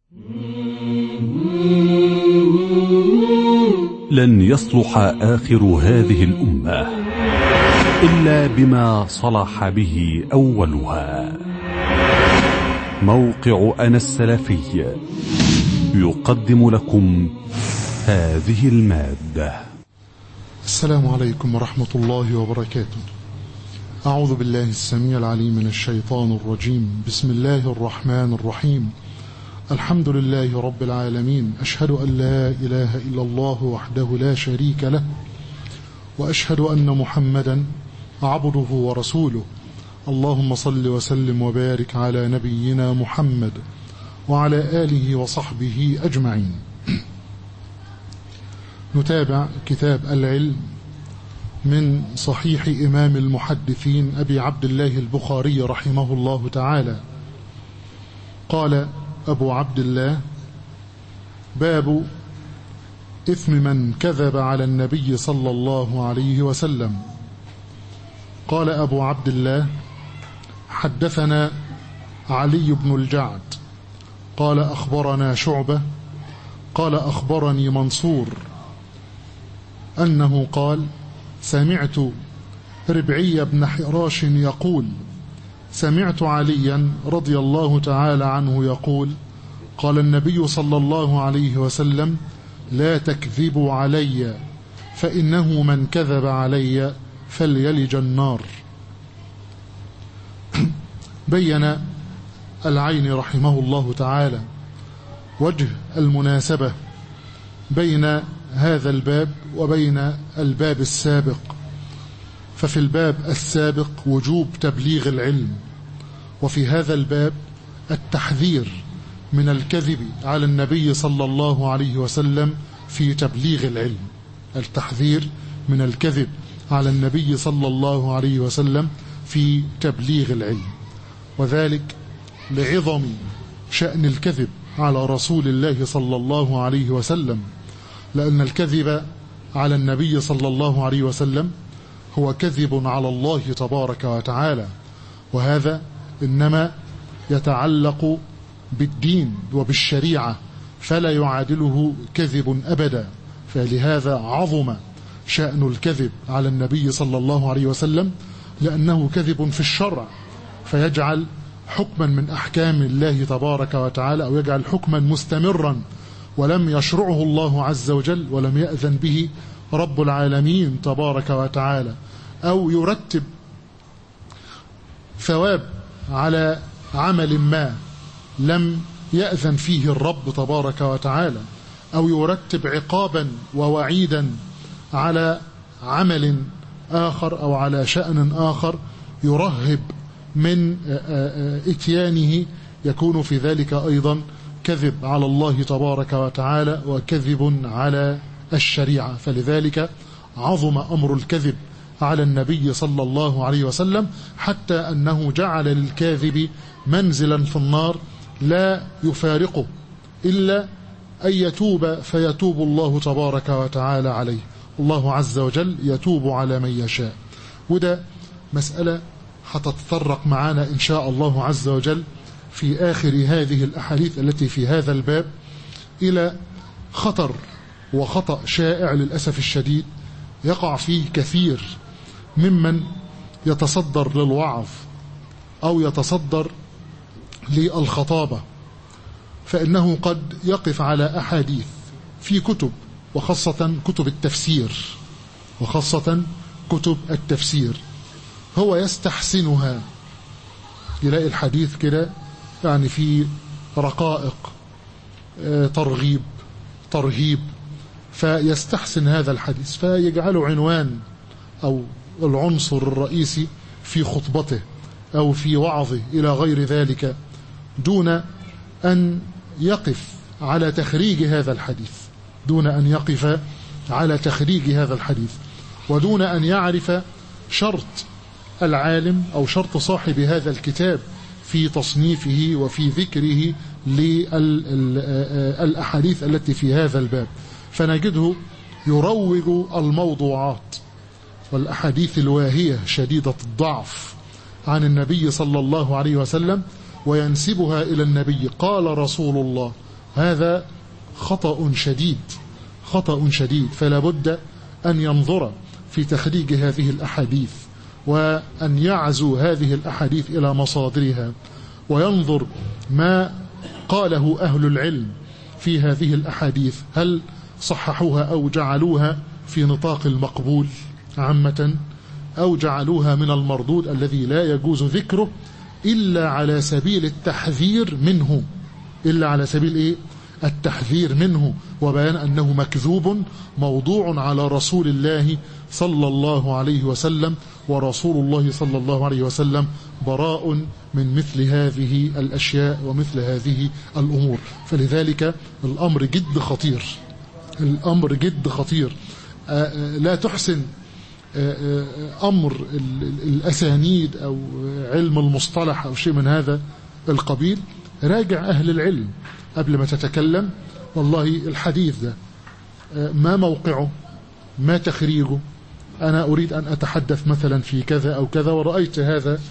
لن يصلح آخر هذه الأمة إلا بما صلح به أولها موقع أنا السلفي يقدم لكم هذه المادة السلام عليكم ورحمة الله وبركاته أعوذ بالله السميع العليم من الشيطان الرجيم بسم الله الرحمن الرحيم الحمد لله رب العالمين أشهد أن لا إله إلا الله وحده لا شريك له وأشهد أن محمدا عبده ورسوله اللهم صل وسلم وبارك على نبينا محمد وعلى آله وصحبه أجمعين نتابع كتاب العلم من صحيح إمام المحدثين أبي عبد الله البخاري رحمه الله تعالى قال أبو عبد الله باب إثم من كذب على النبي صلى الله عليه وسلم قال أبو عبد الله حدثنا علي بن الجعد قال أخبرنا شعبة قال أخبرني منصور أنه قال سمعت ربعي بن حراش يقول سمعت عليا رضي الله تعالى عنه يقول قال النبي صلى الله عليه وسلم لا تكذبوا علي فإنه من كذب علي فليلج النار بين العين رحمه الله تعالى وجه المناسبة بين هذا الباب وبين الباب السابق ففي الباب السابق وجوب تبليغ العلم وفي هذا الباب التحذير من الكذب على النبي صلى الله عليه وسلم في تبليغ العلم التحذير من الكذب على النبي صلى الله عليه وسلم في تبليغ العلم وذلك لعظم شأن الكذب على رسول الله صلى الله عليه وسلم لأن الكذب على النبي صلى الله عليه وسلم هو كذب على الله تبارك وتعالى وهذا إنما يتعلق بالدين وبالشريعة فلا يعادله كذب أبدا فلهذا عظم شأن الكذب على النبي صلى الله عليه وسلم لأنه كذب في الشرع فيجعل حكما من أحكام الله تبارك وتعالى أو يجعل حكما مستمرا ولم يشرعه الله عز وجل ولم يأذن به رب العالمين تبارك وتعالى أو يرتب ثواب على عمل ما لم يأذن فيه الرب تبارك وتعالى أو يرتب عقابا ووعيدا على عمل آخر أو على شأن آخر يرهب من اتيانه يكون في ذلك أيضا كذب على الله تبارك وتعالى وكذب على الشريعة فلذلك عظم أمر الكذب على النبي صلى الله عليه وسلم حتى أنه جعل للكاذب منزلا في النار لا يفارقه إلا أن يتوب فيتوب الله تبارك وتعالى عليه الله عز وجل يتوب على من يشاء وده مسألة هتتطرق معنا إن شاء الله عز وجل في آخر هذه الأحاديث التي في هذا الباب إلى خطر وخطأ شائع للأسف الشديد يقع فيه كثير ممن يتصدر للوعظ أو يتصدر للخطابة فإنه قد يقف على أحاديث في كتب وخاصة كتب التفسير وخاصة كتب التفسير هو يستحسنها يلاقي الحديث كده يعني في رقائق ترغيب ترهيب فيستحسن هذا الحديث فيجعله عنوان أو العنصر الرئيسي في خطبته أو في وعظه إلى غير ذلك دون أن يقف على تخريج هذا الحديث دون أن يقف على تخريج هذا الحديث ودون أن يعرف شرط العالم أو شرط صاحب هذا الكتاب في تصنيفه وفي ذكره للأحاديث التي في هذا الباب فنجده يروج الموضوعات والأحاديث الواهية شديدة الضعف عن النبي صلى الله عليه وسلم وينسبها إلى النبي قال رسول الله هذا خطأ شديد خطأ شديد فلا بد أن ينظر في تخريج هذه الأحاديث وأن يعزو هذه الأحاديث إلى مصادرها وينظر ما قاله أهل العلم في هذه الأحاديث هل صححوها أو جعلوها في نطاق المقبول عامة أو جعلوها من المردود الذي لا يجوز ذكره إلا على سبيل التحذير منه إلا على سبيل إيه؟ التحذير منه وبيان أنه مكذوب موضوع على رسول الله صلى الله عليه وسلم ورسول الله صلى الله عليه وسلم براء من مثل هذه الأشياء ومثل هذه الأمور فلذلك الأمر جد خطير الأمر جد خطير لا تحسن أمر الأسانيد أو علم المصطلح أو شيء من هذا القبيل راجع أهل العلم قبل ما تتكلم والله الحديث ده ما موقعه ما تخريجه أنا أريد أن أتحدث مثلا في كذا أو كذا ورأيت هذا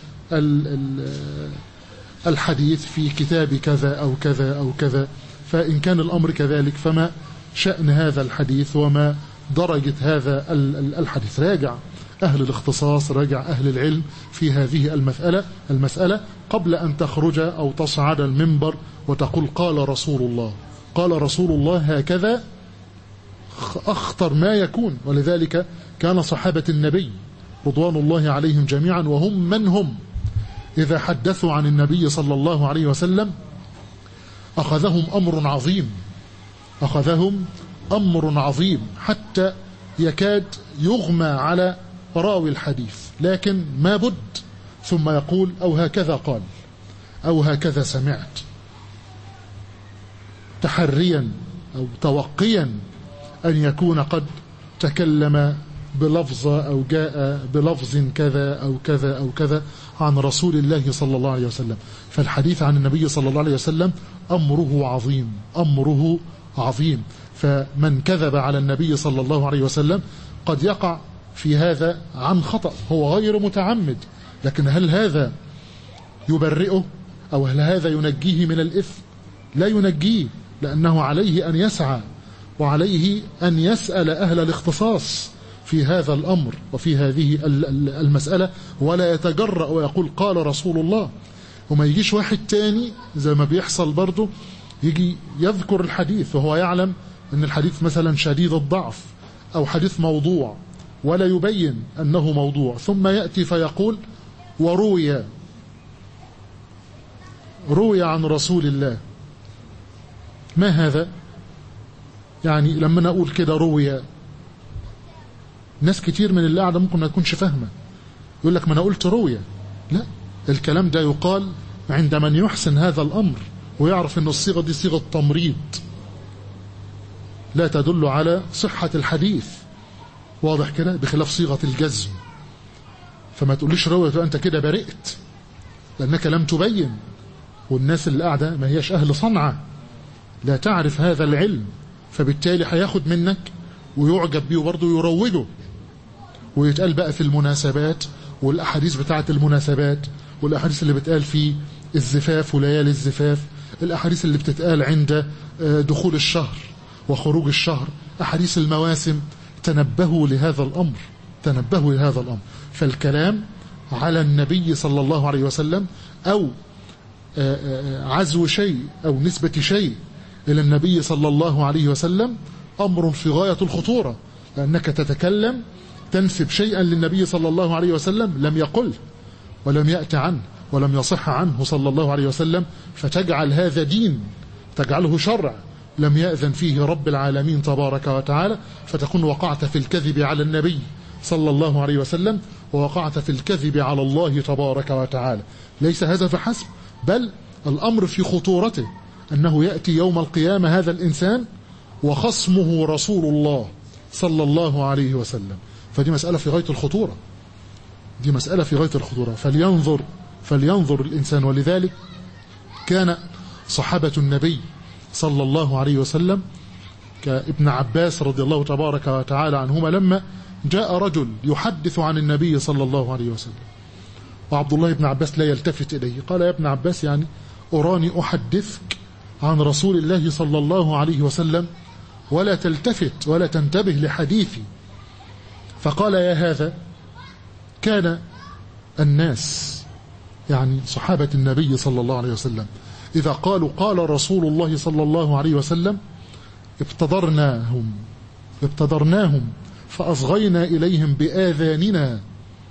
الحديث في كتاب كذا أو كذا أو كذا فإن كان الأمر كذلك فما شأن هذا الحديث وما درجة هذا الحديث راجع أهل الاختصاص راجع أهل العلم في هذه المسألة المسألة قبل أن تخرج أو تصعد المنبر وتقول قال رسول الله قال رسول الله هكذا أخطر ما يكون ولذلك كان صحابة النبي رضوان الله عليهم جميعا وهم من هم إذا حدثوا عن النبي صلى الله عليه وسلم أخذهم أمر عظيم أخذهم أمر عظيم حتى يكاد يغمى على راوي الحديث لكن ما بد ثم يقول أو هكذا قال أو هكذا سمعت تحريا أو توقيا أن يكون قد تكلم بلفظ أو جاء بلفظ كذا أو كذا أو كذا عن رسول الله صلى الله عليه وسلم فالحديث عن النبي صلى الله عليه وسلم أمره عظيم أمره عظيم فمن كذب على النبي صلى الله عليه وسلم قد يقع في هذا عن خطأ هو غير متعمد لكن هل هذا يبرئه أو هل هذا ينجيه من الإثم لا ينجيه لأنه عليه أن يسعى وعليه أن يسأل أهل الاختصاص في هذا الأمر وفي هذه المسألة ولا يتجرأ ويقول قال رسول الله وما يجيش واحد تاني زي ما بيحصل برضه يجي يذكر الحديث وهو يعلم أن الحديث مثلا شديد الضعف أو حديث موضوع ولا يبين أنه موضوع ثم يأتي فيقول وروي روي عن رسول الله ما هذا يعني لما نقول كده روي ناس كتير من اللي قاعدة ممكن ما تكونش فاهمة يقول لك ما أنا قلت روية لا الكلام ده يقال عند من يحسن هذا الأمر ويعرف أن الصيغة دي صيغة تمريض لا تدل على صحة الحديث واضح كده بخلاف صيغة الجزم فما تقوليش روية أنت كده برئت لأنك لم تبين والناس اللي قاعدة ما هيش أهل صنعة لا تعرف هذا العلم فبالتالي هياخد منك ويعجب بيه وبرضه يروجه ويتقال بقى في المناسبات والأحاديث بتاعة المناسبات والأحاديث اللي بتقال في الزفاف وليالي الزفاف الأحاديث اللي بتتقال عند دخول الشهر وخروج الشهر أحاديث المواسم تنبهوا لهذا الأمر تنبهوا لهذا الأمر فالكلام على النبي صلى الله عليه وسلم أو عزو شيء أو نسبة شيء إلى النبي صلى الله عليه وسلم أمر في غاية الخطورة لأنك تتكلم تنسب شيئا للنبي صلى الله عليه وسلم لم يقل ولم يأت عنه ولم يصح عنه صلى الله عليه وسلم فتجعل هذا دين تجعله شرع لم يأذن فيه رب العالمين تبارك وتعالى فتكون وقعت في الكذب على النبي صلى الله عليه وسلم ووقعت في الكذب على الله تبارك وتعالى ليس هذا فحسب بل الأمر في خطورته أنه يأتي يوم القيامة هذا الإنسان وخصمه رسول الله صلى الله عليه وسلم فدي مسألة في غاية الخطورة دي مسألة في غاية الخطورة فلينظر فلينظر الإنسان ولذلك كان صحابة النبي صلى الله عليه وسلم كابن عباس رضي الله تبارك وتعالى عنهما لما جاء رجل يحدث عن النبي صلى الله عليه وسلم وعبد الله بن عباس لا يلتفت إليه قال يا ابن عباس يعني أراني أحدثك عن رسول الله صلى الله عليه وسلم ولا تلتفت ولا تنتبه لحديثي فقال يا هذا كان الناس يعني صحابة النبي صلى الله عليه وسلم إذا قالوا قال رسول الله صلى الله عليه وسلم ابتدرناهم ابتدرناهم فأصغينا إليهم بآذاننا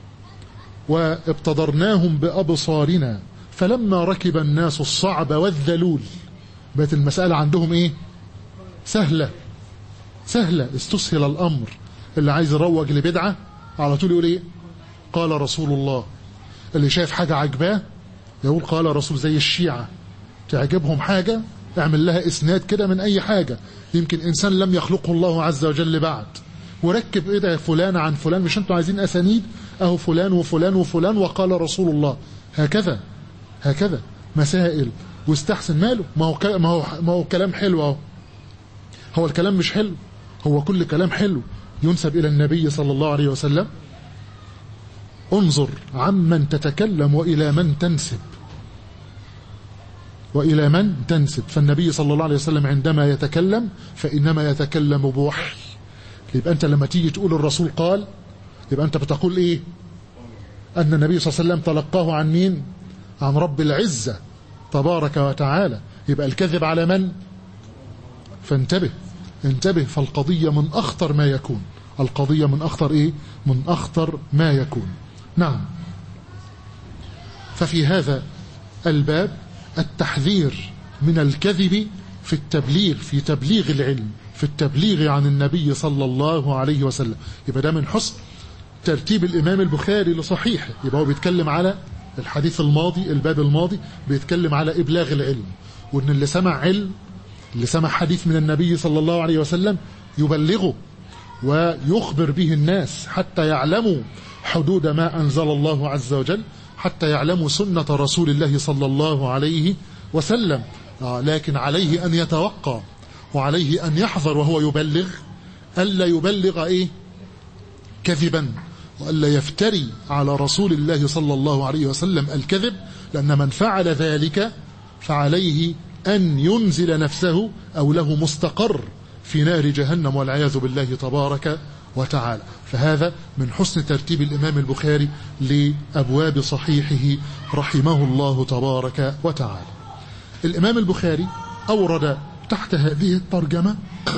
وابتدرناهم بأبصارنا فلما ركب الناس الصعب والذلول بقت المسألة عندهم إيه سهلة سهلة استسهل الأمر اللي عايز يروج لبدعة على طول يقول إيه قال رسول الله اللي شايف حاجة عجباه يقول قال رسول زي الشيعة تعجبهم حاجة اعمل لها اسناد كده من اي حاجة يمكن انسان لم يخلقه الله عز وجل بعد وركب ايه ده فلان عن فلان مش انتوا عايزين اسانيد اهو فلان وفلان وفلان وقال رسول الله هكذا هكذا مسائل واستحسن ماله ما هو ما هو ما هو كلام حلو اهو هو الكلام مش حلو هو كل كلام حلو ينسب الى النبي صلى الله عليه وسلم انظر عمن تتكلم والى من تنسب وإلى من تنسب فالنبي صلى الله عليه وسلم عندما يتكلم فإنما يتكلم بوحي يبقى أنت لما تيجي تقول الرسول قال يبقى أنت بتقول إيه أن النبي صلى الله عليه وسلم تلقاه عن مين عن رب العزة تبارك وتعالى يبقى الكذب على من فانتبه انتبه فالقضية من أخطر ما يكون القضية من أخطر إيه من أخطر ما يكون نعم ففي هذا الباب التحذير من الكذب في التبليغ في تبليغ العلم في التبليغ عن النبي صلى الله عليه وسلم يبقى ده من حسن ترتيب الإمام البخاري لصحيحه يبقى هو بيتكلم على الحديث الماضي الباب الماضي بيتكلم على إبلاغ العلم وإن اللي سمع علم اللي سمع حديث من النبي صلى الله عليه وسلم يبلغه ويخبر به الناس حتى يعلموا حدود ما أنزل الله عز وجل حتى يعلموا سنة رسول الله صلى الله عليه وسلم آه لكن عليه أن يتوقع وعليه أن يحذر وهو يبلغ ألا يبلغ إيه كذبا وألا يفتري على رسول الله صلى الله عليه وسلم الكذب لأن من فعل ذلك فعليه أن ينزل نفسه أو له مستقر في نار جهنم والعياذ بالله تبارك وتعالى فهذا من حسن ترتيب الإمام البخاري لأبواب صحيحه رحمه الله تبارك وتعالى الإمام البخاري أورد تحت هذه الترجمة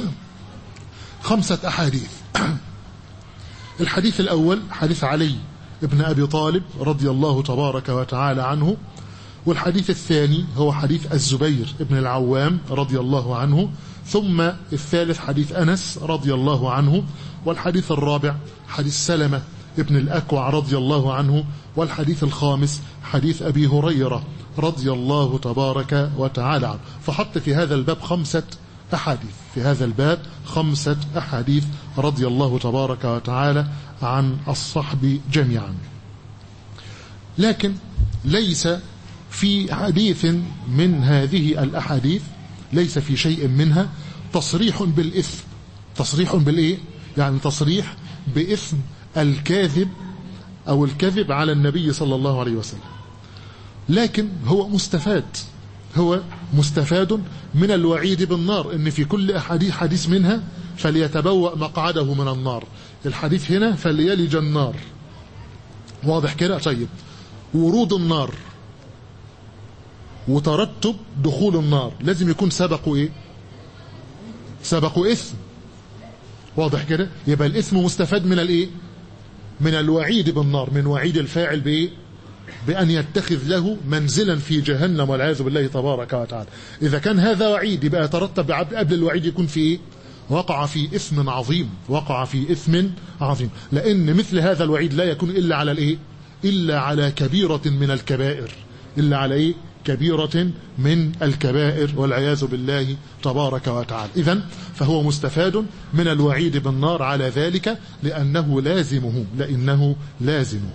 خمسة أحاديث الحديث الأول حديث علي ابن أبي طالب رضي الله تبارك وتعالى عنه والحديث الثاني هو حديث الزبير ابن العوام رضي الله عنه ثم الثالث حديث أنس رضي الله عنه والحديث الرابع حديث سلمة ابن الأكوع رضي الله عنه والحديث الخامس حديث أبي هريرة رضي الله تبارك وتعالى عنه فحط في هذا الباب خمسة أحاديث في هذا الباب خمسة أحاديث رضي الله تبارك وتعالى عن الصحب جميعا لكن ليس في حديث من هذه الأحاديث ليس في شيء منها تصريح بالإثم تصريح بالإيه؟ يعني تصريح بإثم الكاذب أو الكذب على النبي صلى الله عليه وسلم لكن هو مستفاد هو مستفاد من الوعيد بالنار ان في كل احاديث حديث منها فليتبوأ مقعده من النار الحديث هنا فليلج النار واضح كده طيب ورود النار وترتب دخول النار لازم يكون سبقوا ايه سبقوا اثم واضح كده يبقى الاثم مستفاد من الايه من الوعيد بالنار من وعيد الفاعل بايه بأن يتخذ له منزلا في جهنم والعياذ بالله تبارك وتعالى إذا كان هذا وعيد يبقى يترتب قبل الوعيد يكون في إيه؟ وقع في إثم عظيم وقع في إثم عظيم لأن مثل هذا الوعيد لا يكون إلا على الإيه إلا على كبيرة من الكبائر إلا على إيه كبيرة من الكبائر والعياذ بالله تبارك وتعالى إذا فهو مستفاد من الوعيد بالنار على ذلك لأنه لازمه لأنه لازمه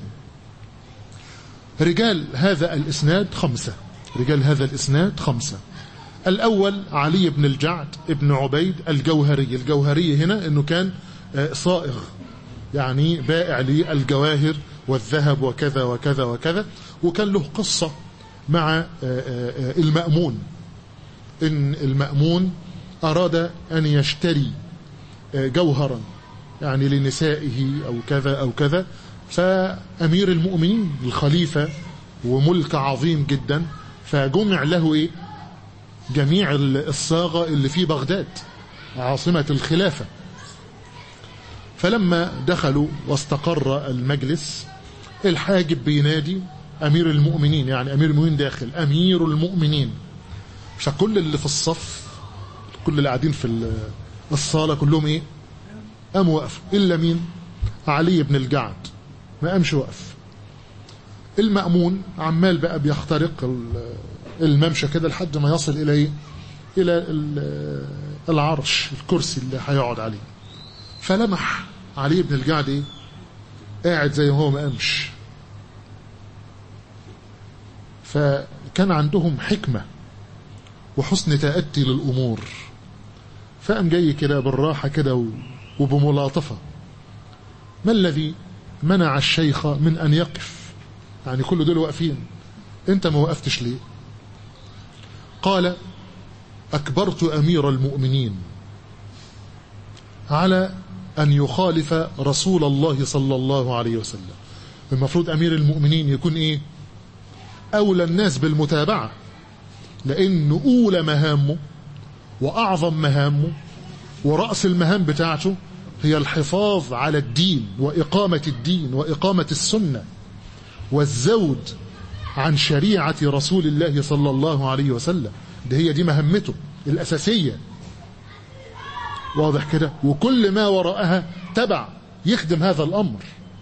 رجال هذا الإسناد خمسة رجال هذا الإسناد خمسة الأول علي بن الجعد ابن عبيد الجوهري الجوهري هنا أنه كان صائغ يعني بائع للجواهر والذهب وكذا وكذا وكذا وكان له قصة مع المأمون ان المأمون اراد ان يشتري جوهرا يعني لنسائه او كذا او كذا فامير المؤمنين الخليفة وملك عظيم جدا فجمع له ايه جميع الصاغة اللي في بغداد عاصمة الخلافة فلما دخلوا واستقر المجلس الحاجب بينادي أمير المؤمنين يعني أمير المؤمنين داخل أمير المؤمنين فكل اللي في الصف كل اللي قاعدين في الصالة كلهم إيه قاموا وقفوا إلا مين علي بن الجعد ما قامش وقف المأمون عمال بقى بيخترق الممشى كده لحد ما يصل إلى إيه إلى العرش الكرسي اللي هيقعد عليه فلمح علي بن الجعد إيه قاعد زي ما هو ما قامش فكان عندهم حكمة وحسن تأتي للأمور فقام جاي كده بالراحة كده وبملاطفة ما الذي منع الشيخ من أن يقف يعني كل دول واقفين انت ما وقفتش ليه قال أكبرت أمير المؤمنين على أن يخالف رسول الله صلى الله عليه وسلم المفروض أمير المؤمنين يكون إيه أولى الناس بالمتابعة لأن أولى مهامه وأعظم مهامه ورأس المهام بتاعته هي الحفاظ على الدين وإقامة الدين وإقامة السنة والزود عن شريعة رسول الله صلى الله عليه وسلم ده هي دي مهمته الأساسية واضح كده وكل ما وراءها تبع يخدم هذا الأمر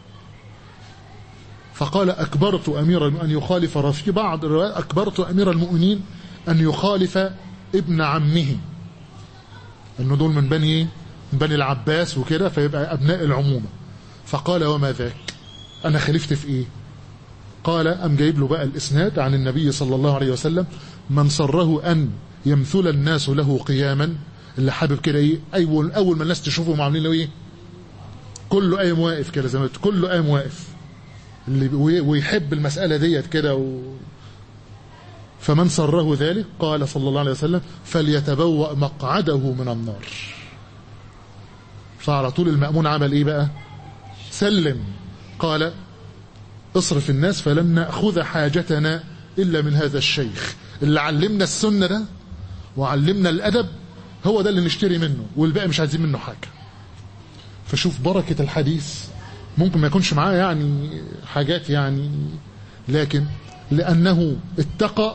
فقال أكبرت أمير أن يخالف في بعض الروايات أكبرت أمير المؤمنين أن يخالف ابن عمه أنه دول من بني من بني العباس وكده فيبقى أبناء العمومة فقال وما ذاك أنا خلفت في إيه قال أم جايب له بقى الإسناد عن النبي صلى الله عليه وسلم من صره أن يمثل الناس له قياما اللي حابب كده ايه اول اول ما الناس تشوفه عاملين له ايه كله قايم واقف كده زي ما كله قايم واقف اللي ويحب المساله ديت كده و... فمن سره ذلك قال صلى الله عليه وسلم فليتبوأ مقعده من النار فعلى طول المأمون عمل ايه بقى سلم قال اصرف الناس فلن نأخذ حاجتنا إلا من هذا الشيخ اللي علمنا السنة ده وعلمنا الأدب هو ده اللي نشتري منه والباقي مش عايزين منه حاجة فشوف بركة الحديث ممكن ما يكونش معاه يعني حاجات يعني لكن لأنه اتقى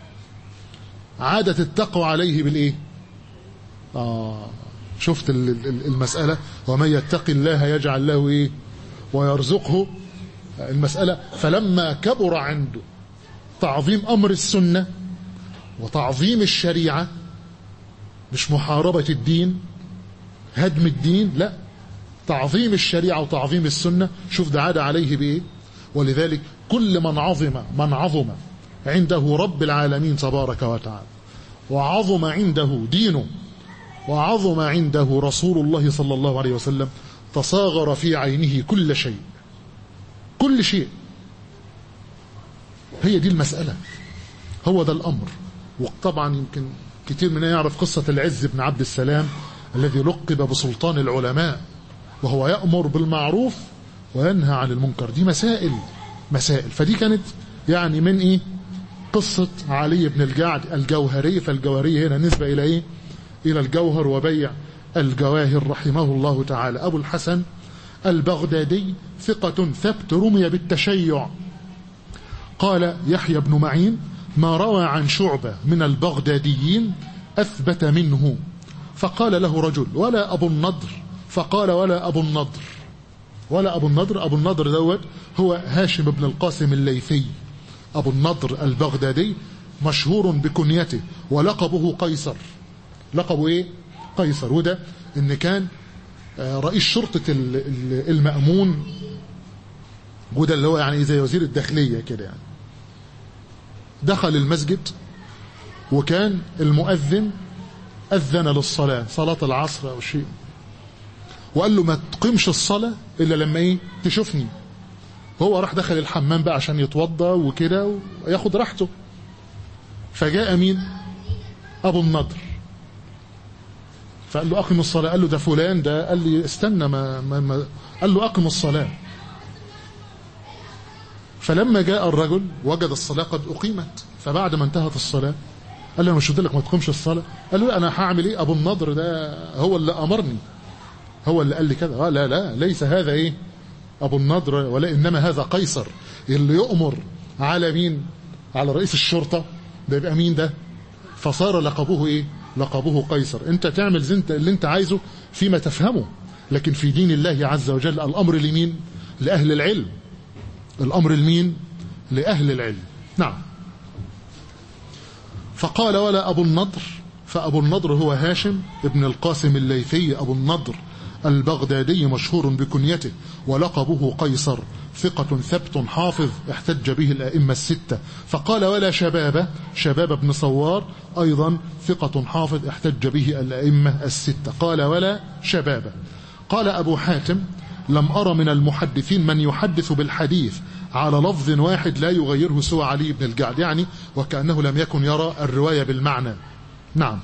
عادت التقوى عليه بالإيه آه شفت المسألة ومن يتق الله يجعل له إيه ويرزقه المسألة فلما كبر عنده تعظيم أمر السنة وتعظيم الشريعة مش محاربة الدين هدم الدين لا تعظيم الشريعة وتعظيم السنة شوف ده عاد عليه بإيه ولذلك كل من عظم من عظم عنده رب العالمين تبارك وتعالى وعظم عنده دينه وعظم عنده رسول الله صلى الله عليه وسلم تصاغر في عينه كل شيء كل شيء هي دي المسألة هو ده الأمر وطبعا يمكن كتير مننا يعرف قصة العز بن عبد السلام الذي لقب بسلطان العلماء وهو يأمر بالمعروف وينهى عن المنكر دي مسائل مسائل فدي كانت يعني من ايه قصة علي بن الجعد الجوهري فالجوهري هنا نسبة إلى ايه إلى الجوهر وبيع الجواهر رحمه الله تعالى أبو الحسن البغدادي ثقة ثبت رمي بالتشيع قال يحيى بن معين ما روى عن شعبة من البغداديين أثبت منه فقال له رجل ولا أبو النضر فقال ولا أبو النضر ولا أبو النضر أبو النضر دوت هو هاشم بن القاسم الليثي أبو النضر البغدادي مشهور بكنيته ولقبه قيصر لقبه إيه قيصر وده إن كان رئيس شرطة المأمون وده اللي هو يعني زي وزير الداخلية كده يعني دخل المسجد وكان المؤذن أذن للصلاة صلاة العصر أو شيء وقال له ما تقيمش الصلاة إلا لما إيه تشوفني هو راح دخل الحمام بقى عشان يتوضى وكده وياخد راحته فجاء مين أبو النضر فقال له أقم الصلاة قال له ده فلان ده قال لي استنى ما, ما, ما قال له أقم الصلاة فلما جاء الرجل وجد الصلاة قد أقيمت فبعد ما انتهت الصلاة قال له أنا مش قلت لك ما تقومش الصلاة قال له أنا هعمل إيه أبو النضر ده هو اللي أمرني هو اللي قال لي كذا آه لا لا ليس هذا إيه أبو النضر ولا إنما هذا قيصر اللي يؤمر على مين على رئيس الشرطة ده يبقى مين ده فصار لقبه إيه لقبه قيصر انت تعمل زنت اللي انت عايزه فيما تفهمه لكن في دين الله عز وجل الأمر لمين لأهل العلم الأمر لمين لأهل العلم نعم فقال ولا أبو النضر فأبو النضر هو هاشم ابن القاسم الليثي أبو النضر البغدادي مشهور بكنيته ولقبه قيصر ثقة ثبت حافظ احتج به الأئمة الستة فقال ولا شباب شباب بن صوار أيضا ثقة حافظ احتج به الأئمة الستة قال ولا شباب قال أبو حاتم لم أرى من المحدثين من يحدث بالحديث على لفظ واحد لا يغيره سوى علي بن الجعد يعني وكأنه لم يكن يرى الرواية بالمعنى نعم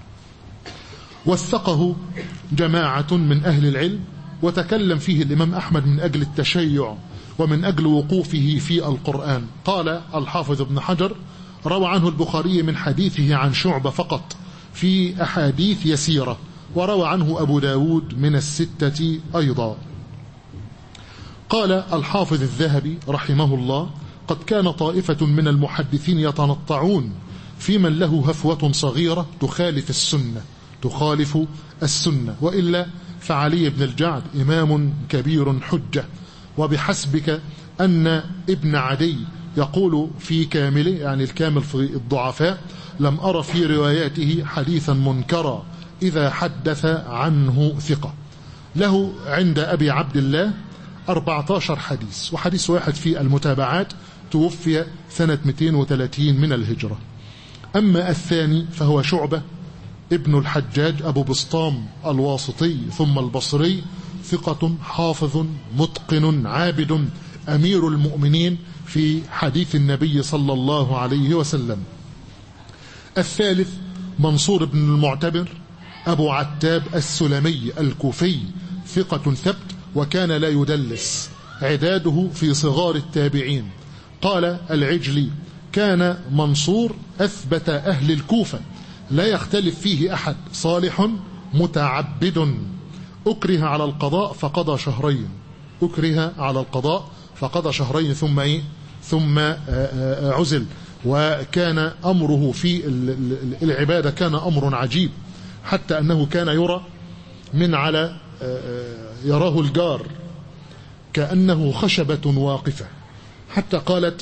وثقه جماعة من أهل العلم وتكلم فيه الإمام أحمد من أجل التشيع ومن أجل وقوفه في القرآن قال الحافظ ابن حجر روى عنه البخاري من حديثه عن شعبة فقط في أحاديث يسيرة وروى عنه أبو داود من الستة أيضا قال الحافظ الذهبي رحمه الله قد كان طائفة من المحدثين يتنطعون في من له هفوة صغيرة تخالف السنة تخالف السنة وإلا فعلي بن الجعد إمام كبير حجة وبحسبك أن ابن عدي يقول في كامله يعني الكامل في الضعفاء لم أرى في رواياته حديثا منكرا إذا حدث عنه ثقة له عند أبي عبد الله 14 حديث وحديث واحد في المتابعات توفي سنة 230 من الهجرة أما الثاني فهو شعبة ابن الحجاج أبو بسطام الواسطي ثم البصري ثقة حافظ متقن عابد أمير المؤمنين في حديث النبي صلى الله عليه وسلم الثالث منصور بن المعتبر أبو عتاب السلمي الكوفي ثقة ثبت وكان لا يدلس عداده في صغار التابعين قال العجلي كان منصور أثبت أهل الكوفة لا يختلف فيه أحد صالح متعبد أكره على القضاء فقضى شهرين أكره على القضاء فقضى شهرين ثم إيه ثم عزل وكان أمره في العبادة كان أمر عجيب حتى أنه كان يرى من على يراه الجار كأنه خشبة واقفة حتى قالت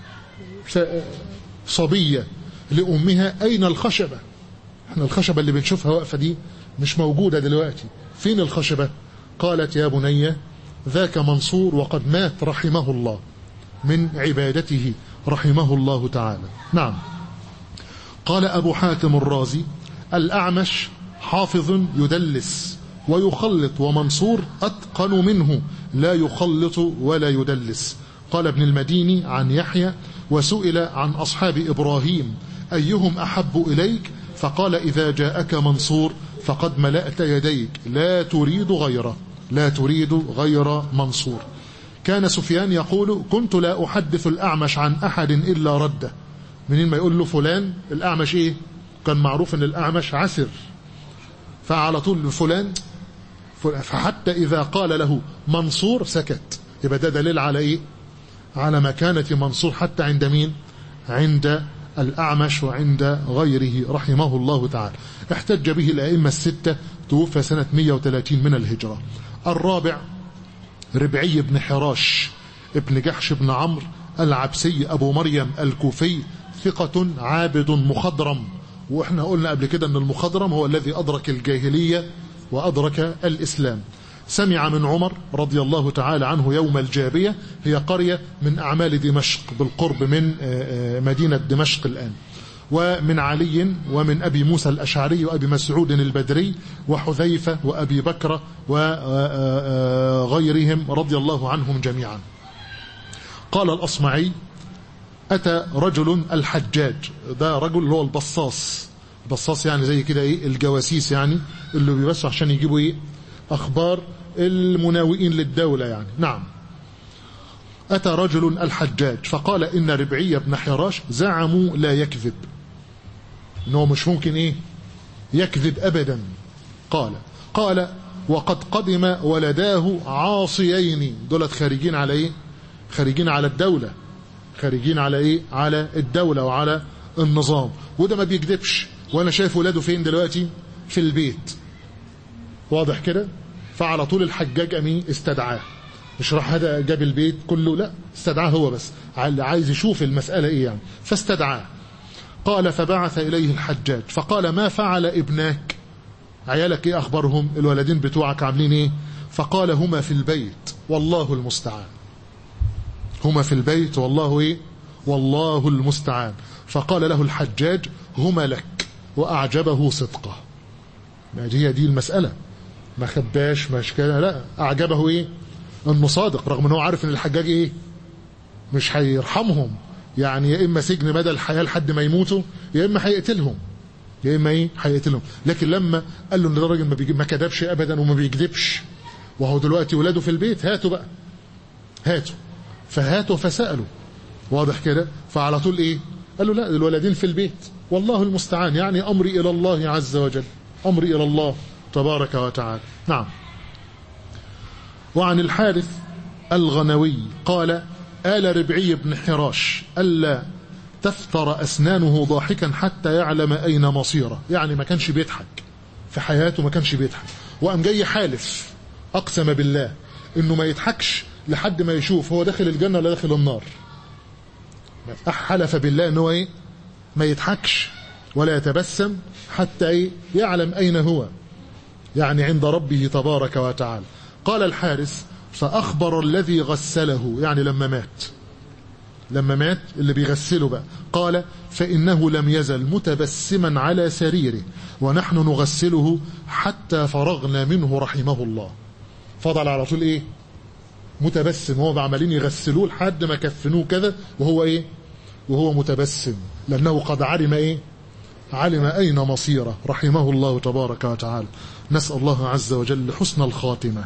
صبية لأمها أين الخشبة احنا الخشبة اللي بنشوفها واقفة دي مش موجودة دلوقتي فين الخشبة قالت يا بني ذاك منصور وقد مات رحمه الله من عبادته رحمه الله تعالى نعم قال أبو حاتم الرازي الأعمش حافظ يدلس ويخلط ومنصور أتقن منه لا يخلط ولا يدلس قال ابن المديني عن يحيى وسئل عن أصحاب إبراهيم أيهم أحب إليك فقال إذا جاءك منصور فقد ملأت يديك لا تريد غيره لا تريد غير منصور كان سفيان يقول كنت لا أحدث الأعمش عن أحد إلا رده منين ما يقول له فلان الأعمش إيه كان معروف أن الأعمش عسر فعلى طول فلان فحتى إذا قال له منصور سكت يبقى ده دليل على إيه على مكانة منصور حتى عند مين عند الأعمش وعند غيره رحمه الله تعالى احتج به الأئمة الستة توفى سنة 130 من الهجرة الرابع ربعي بن حراش ابن جحش بن عمرو العبسي أبو مريم الكوفي ثقة عابد مخضرم وإحنا قلنا قبل كده أن المخضرم هو الذي أدرك الجاهلية وأدرك الإسلام سمع من عمر رضي الله تعالى عنه يوم الجابية هي قرية من أعمال دمشق بالقرب من مدينة دمشق الآن ومن علي ومن أبي موسى الأشعري وأبي مسعود البدري وحذيفة وأبي بكر وغيرهم رضي الله عنهم جميعا قال الأصمعي أتى رجل الحجاج ده رجل هو البصاص بصاص يعني زي كده ايه الجواسيس يعني اللي بيبصوا عشان يجيبوا ايه اخبار المناوئين للدولة يعني نعم أتى رجل الحجاج فقال إن ربعي بن حراش زعموا لا يكذب إنه مش ممكن إيه يكذب أبدا قال قال وقد قدم ولداه عاصيين دولت خارجين على إيه خارجين على الدولة خارجين على إيه على الدولة وعلى النظام وده ما بيكذبش وأنا شايف ولاده فين دلوقتي في البيت واضح كده فعلى طول الحجاج أمين استدعاه مش راح هذا جاب البيت كله لا استدعاه هو بس عايز يشوف المسألة ايه يعني فاستدعاه قال فبعث إليه الحجاج فقال ما فعل ابناك عيالك ايه أخبارهم الولدين بتوعك عاملين ايه فقال هما في البيت والله المستعان هما في البيت والله ايه والله المستعان فقال له الحجاج هما لك وأعجبه صدقه ما هي دي المسألة ما خباش مش كده لا أعجبه ايه انه صادق رغم انه عارف ان الحجاج ايه مش هيرحمهم يعني يا اما سجن مدى الحياه لحد ما يموتوا يا اما هيقتلهم يا اما ايه هيقتلهم لكن لما قال له ان ده راجل ما, ما كذبش ابدا وما بيكذبش وهو دلوقتي ولاده في البيت هاتوا بقى هاتوا فهاتوا فسالوا واضح كده فعلى طول ايه قال له لا الولدين في البيت والله المستعان يعني امري الى الله عز وجل امري الى الله تبارك وتعالى نعم وعن الحارث الغنوي قال آل ربعي بن حراش ألا تفتر أسنانه ضاحكا حتى يعلم أين مصيره يعني ما كانش بيضحك في حياته ما كانش بيضحك وقام جاي حالف أقسم بالله إنه ما يضحكش لحد ما يشوف هو داخل الجنة ولا داخل النار حلف بالله إنه إيه ما يضحكش ولا يتبسم حتى إيه يعلم أين هو يعني عند ربه تبارك وتعالى قال الحارس فأخبر الذي غسله يعني لما مات لما مات اللي بيغسله بقى قال فإنه لم يزل متبسما على سريره ونحن نغسله حتى فرغنا منه رحمه الله فضل على طول ايه متبسم هو عمالين يغسلوه لحد ما كفنوه كذا وهو ايه وهو متبسم لأنه قد علم ايه علم أين مصيره رحمه الله تبارك وتعالى نسأل الله عز وجل حسن الخاتمة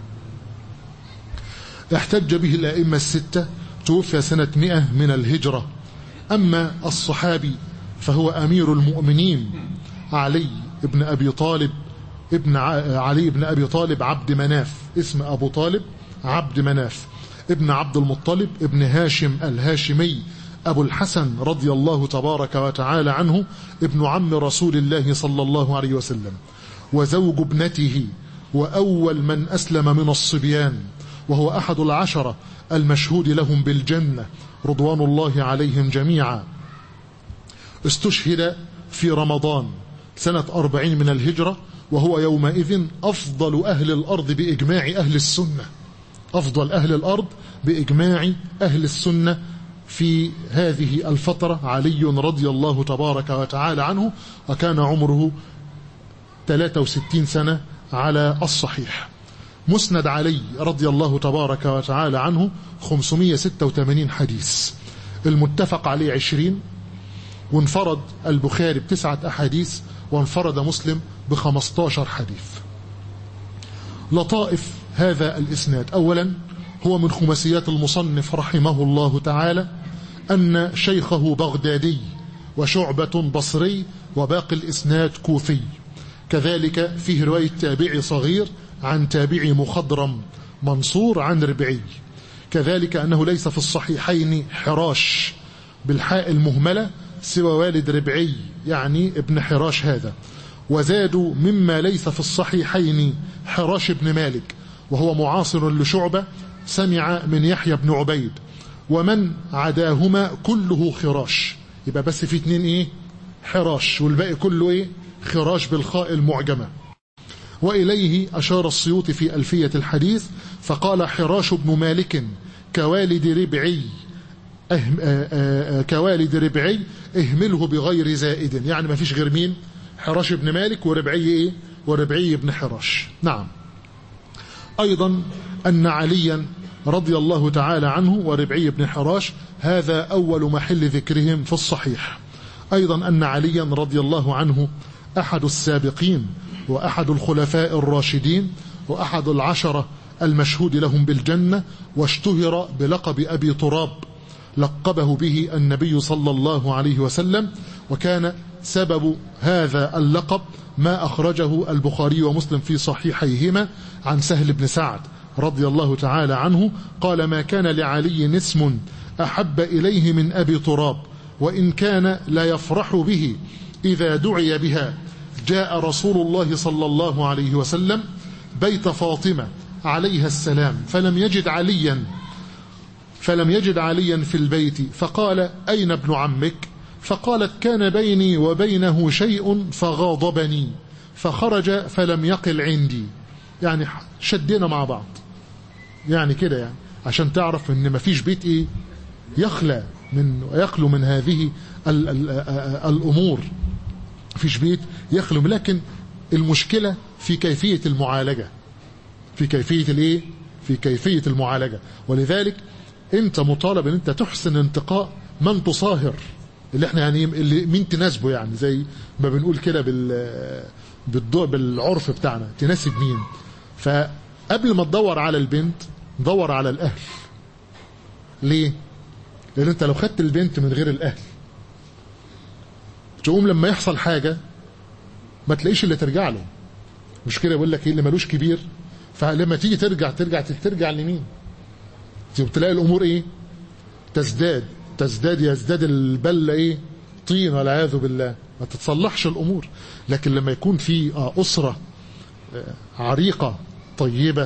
احتج به الأئمة الستة توفي سنة مئة من الهجرة أما الصحابي فهو أمير المؤمنين علي بن أبي طالب ابن علي بن أبي طالب عبد مناف اسم أبو طالب عبد مناف ابن عبد المطلب ابن هاشم الهاشمي أبو الحسن رضي الله تبارك وتعالى عنه ابن عم رسول الله صلى الله عليه وسلم وزوج ابنته وأول من أسلم من الصبيان وهو أحد العشرة المشهود لهم بالجنة رضوان الله عليهم جميعا استشهد في رمضان سنة أربعين من الهجرة وهو يومئذ أفضل أهل الأرض بإجماع أهل السنة أفضل أهل الأرض بإجماع أهل السنة في هذه الفترة علي رضي الله تبارك وتعالى عنه وكان عمره 63 سنة على الصحيح مسند علي رضي الله تبارك وتعالى عنه 586 حديث المتفق عليه 20 وانفرد البخاري بتسعة أحاديث وانفرد مسلم بخمستاشر حديث لطائف هذا الإسناد أولا هو من خماسيات المصنف رحمه الله تعالى أن شيخه بغدادي وشعبة بصري وباقي الإسناد كوفي كذلك فيه رواية تابعي صغير عن تابعي مخضرم منصور عن ربعي كذلك أنه ليس في الصحيحين حراش بالحاء المهملة سوى والد ربعي يعني ابن حراش هذا وزادوا مما ليس في الصحيحين حراش بن مالك وهو معاصر لشعبة سمع من يحيى بن عبيد ومن عداهما كله خراش يبقى بس في اتنين ايه حراش والباقي كله ايه خراش بالخاء المعجمة وإليه أشار السيوط في ألفية الحديث فقال حراش بن مالك كوالد ربعي أهم آآ آآ كوالد ربعي اهمله بغير زائد يعني ما فيش غير مين حراش بن مالك وربعي ايه وربعي بن حراش نعم أيضا أن عليا رضي الله تعالى عنه وربعي بن حراش هذا أول محل ذكرهم في الصحيح أيضا أن عليا رضي الله عنه أحد السابقين وأحد الخلفاء الراشدين وأحد العشرة المشهود لهم بالجنة واشتهر بلقب أبي تراب لقبه به النبي صلى الله عليه وسلم وكان سبب هذا اللقب ما أخرجه البخاري ومسلم في صحيحيهما عن سهل بن سعد رضي الله تعالى عنه قال ما كان لعلي اسم أحب إليه من أبي تراب وإن كان لا يفرح به إذا دعي بها جاء رسول الله صلى الله عليه وسلم بيت فاطمة عليها السلام فلم يجد عليا فلم يجد عليا في البيت فقال أين ابن عمك فقالت كان بيني وبينه شيء فغاضبني فخرج فلم يقل عندي يعني شدينا مع بعض يعني كده يعني عشان تعرف ان مفيش بيت ايه يخلى من يخلو من هذه ال ال الامور مفيش بيت يخلو لكن المشكله في كيفيه المعالجه في كيفيه الايه في كيفيه المعالجه ولذلك انت مطالب ان انت تحسن انتقاء من تصاهر اللي احنا يعني اللي مين تناسبه يعني زي ما بنقول كده بال بالضوء بالعرف بتاعنا تناسب مين فقبل ما تدور على البنت دور على الاهل ليه لان انت لو خدت البنت من غير الاهل تقوم لما يحصل حاجه ما تلاقيش اللي ترجع له مش كده بقول لك ايه اللي ملوش كبير فلما تيجي ترجع ترجع ترجع لمين تلاقي الامور ايه تزداد تزداد يزداد البلة ايه طين والعياذ بالله ما تتصلحش الامور لكن لما يكون في اسره عريقه طيبه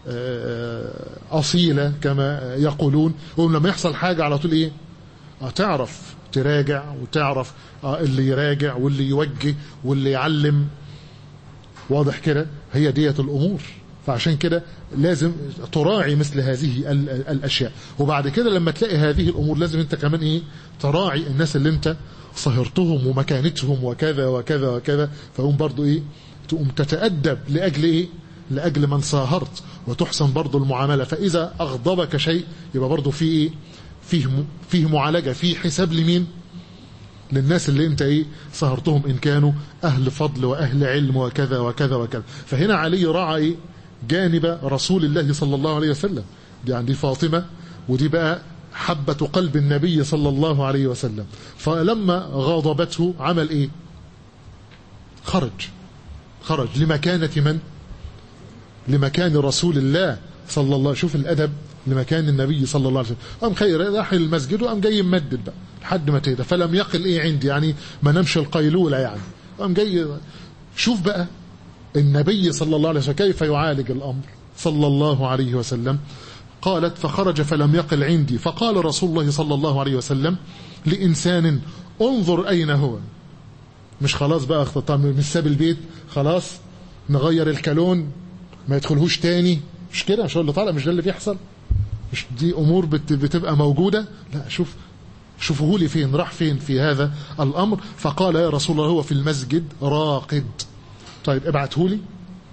اصيله كما يقولون ولما يحصل حاجه على طول ايه تعرف تراجع وتعرف اللي يراجع واللي يوجه واللي يعلم واضح كده هي ديت الامور فعشان كده لازم تراعي مثل هذه الاشياء وبعد كده لما تلاقي هذه الامور لازم انت كمان ايه تراعي الناس اللي انت صهرتهم ومكانتهم وكذا وكذا وكذا فهم برضو ايه تقوم تتأدب لأجل ايه لأجل من صاهرت وتحسن برضو المعاملة فإذا أغضبك شيء يبقى برضو في ايه فيه فيه معالجة فيه حساب لمين للناس اللي انت ايه صهرتهم ان كانوا اهل فضل واهل علم وكذا وكذا وكذا فهنا علي راعى ايه جانب رسول الله صلى الله عليه وسلم دي عندي فاطمة ودي بقى حبة قلب النبي صلى الله عليه وسلم فلما غاضبته عمل ايه خرج خرج لمكانة من لمكان رسول الله صلى الله شوف الأدب لمكان النبي صلى الله عليه وسلم قام خير راح المسجد وقام جاي ممدد بقى لحد ما تهدى فلم يقل ايه عندي يعني ما نمشي القيلولة يعني قام جاي شوف بقى النبي صلى الله عليه وسلم كيف يعالج الأمر صلى الله عليه وسلم قالت فخرج فلم يقل عندي فقال رسول الله صلى الله عليه وسلم لإنسان انظر أين هو مش خلاص بقى طب مش ساب البيت خلاص نغير الكالون ما يدخلهوش تاني مش كده مش هو اللي طالع مش ده اللي بيحصل مش دي امور بت بتبقى موجوده لا شوف شوفوه لي فين راح فين في هذا الامر فقال يا رسول الله هو في المسجد راقد طيب ابعته لي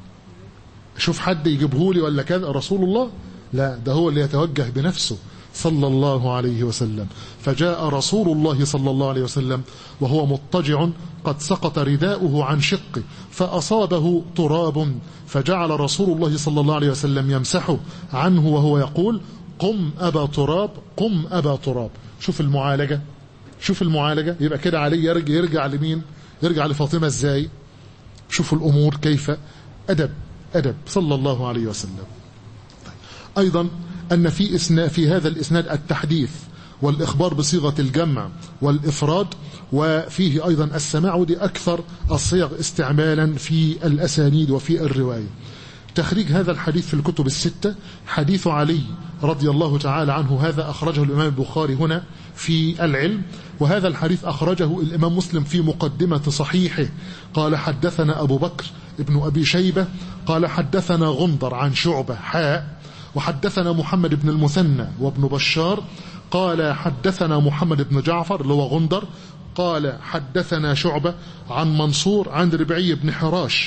شوف حد يجيبه لي ولا كذا رسول الله لا ده هو اللي يتوجه بنفسه صلى الله عليه وسلم فجاء رسول الله صلى الله عليه وسلم وهو مضطجع قد سقط رداؤه عن شقه فأصابه تراب فجعل رسول الله صلى الله عليه وسلم يمسحه عنه وهو يقول قم أبا تراب قم أبا تراب شوف المعالجة شوف المعالجة يبقى كده عليه يرجع, يرجع لمين يرجع لفاطمة ازاي شوفوا الأمور كيف أدب أدب صلى الله عليه وسلم أيضا أن في, إسنا في هذا الإسناد التحديث والإخبار بصيغة الجمع والإفراد وفيه أيضا السماع ودي أكثر الصيغ استعمالا في الأسانيد وفي الرواية تخريج هذا الحديث في الكتب الستة حديث علي رضي الله تعالى عنه هذا أخرجه الإمام البخاري هنا في العلم وهذا الحديث أخرجه الإمام مسلم في مقدمة صحيحه قال حدثنا أبو بكر ابن أبي شيبة قال حدثنا غندر عن شعبة حاء وحدثنا محمد بن المثنى وابن بشار قال حدثنا محمد بن جعفر اللي هو غندر قال حدثنا شعبة عن منصور عن ربعي بن حراش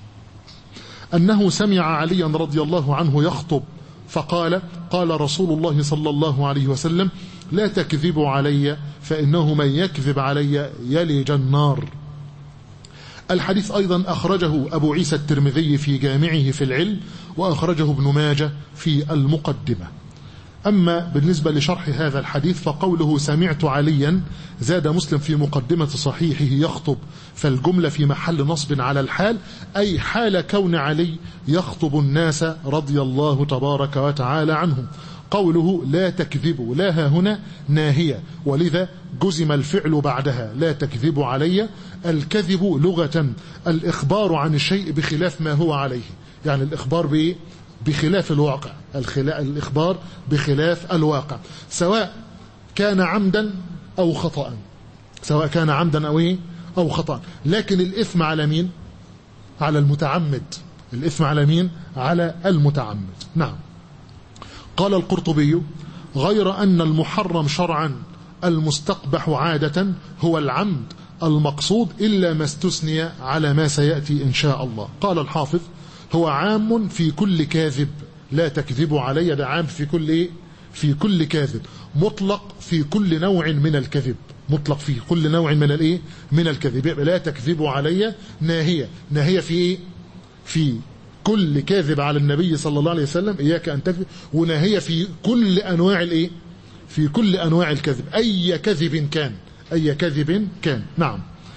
أنه سمع عليا رضي الله عنه يخطب فقال قال رسول الله صلى الله عليه وسلم لا تكذبوا علي فإنه من يكذب علي يلج النار الحديث أيضا أخرجه أبو عيسى الترمذي في جامعه في العلم وأخرجه ابن ماجه في المقدمة أما بالنسبة لشرح هذا الحديث فقوله سمعت عليا زاد مسلم في مقدمة صحيحه يخطب فالجملة في محل نصب على الحال أي حال كون علي يخطب الناس رضي الله تبارك وتعالى عنهم قوله لا تكذبوا لا هنا ناهية ولذا جزم الفعل بعدها لا تكذبوا علي الكذب لغة الإخبار عن الشيء بخلاف ما هو عليه يعني الإخبار بإيه بخلاف الواقع الإخبار بخلاف الواقع سواء كان عمدا أو خطأ سواء كان عمدا أو إيه أو خطأ لكن الإثم على مين على المتعمد الإثم على مين على المتعمد نعم قال القرطبي غير أن المحرم شرعا المستقبح عادة هو العمد المقصود إلا ما استثني على ما سيأتي إن شاء الله قال الحافظ هو عام في كل كاذب لا تكذبوا علي ده عام في كل إيه؟ في كل كاذب مطلق في كل نوع من الكذب مطلق في كل نوع من الايه من الكذب لا تكذبوا علي ناهيه ناهيه في ايه في كل كاذب على النبي صلى الله عليه وسلم اياك ان تكذب وناهيه في كل انواع الايه في كل انواع الكذب اي كذب كان اي كذب كان نعم